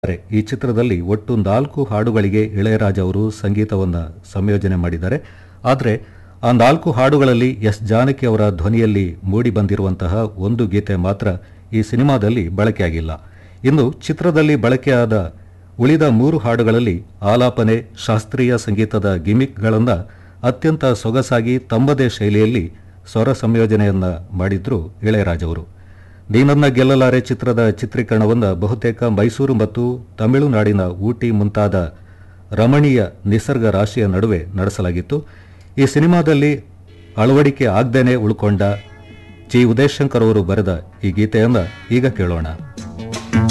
ಈ ಚಿತ್ರದಲ್ಲಿ ಒಟ್ಟು ನಾಲ್ಕು ಹಾಡುಗಳಿಗೆ ಇಳೆಯರಾಜ ಅವರು ಸಂಗೀತವನ್ನು ಸಂಯೋಜನೆ ಮಾಡಿದ್ದಾರೆ ಆದರೆ ಆ ನಾಲ್ಕು ಹಾಡುಗಳಲ್ಲಿ ಎಸ್ ಜಾನಕಿ ಅವರ ಧ್ವನಿಯಲ್ಲಿ ಮೂಡಿ ಬಂದಿರುವಂತಹ ಒಂದು ಗೀತೆ ಮಾತ್ರ ಈ ಸಿನಿಮಾದಲ್ಲಿ ಬಳಕೆಯಾಗಿಲ್ಲ ಇನ್ನು ಚಿತ್ರದಲ್ಲಿ ಬಳಕೆಯಾದ ಉಳಿದ ಮೂರು ಹಾಡುಗಳಲ್ಲಿ ಆಲಾಪನೆ ಶಾಸ್ತ್ರೀಯ ಸಂಗೀತದ ಗಿಮಿಕ್ಗಳನ್ನು ಅತ್ಯಂತ ಸೊಗಸಾಗಿ ತಮ್ಮದೇ ಶೈಲಿಯಲ್ಲಿ ಸ್ವರ ಸಂಯೋಜನೆಯನ್ನ ಮಾಡಿದ್ರು ಇಳೆಯರಾಜವರು ನೀನನ್ನ ಗೆಲ್ಲಲಾರೆ ಚಿತ್ರದ ಚಿತ್ರೀಕರಣವನ್ನು ಬಹುತೇಕ ಮೈಸೂರು ಮತ್ತು ತಮಿಳುನಾಡಿನ ಊಟಿ ಮುಂತಾದ ರಮಣೀಯ ನಿಸರ್ಗ ರಾಶಿಯ ನಡುವೆ ನಡೆಸಲಾಗಿತ್ತು ಈ ಸಿನಿಮಾದಲ್ಲಿ ಅಳವಡಿಕೆ ಆಗದೇನೆ ಉಳ್ಕೊಂಡ ಜಿ ಉದಯಶಂಕರ್ ಅವರು ಬರೆದ ಈ ಗೀತೆಯನ್ನು ಈಗ ಕೇಳೋಣ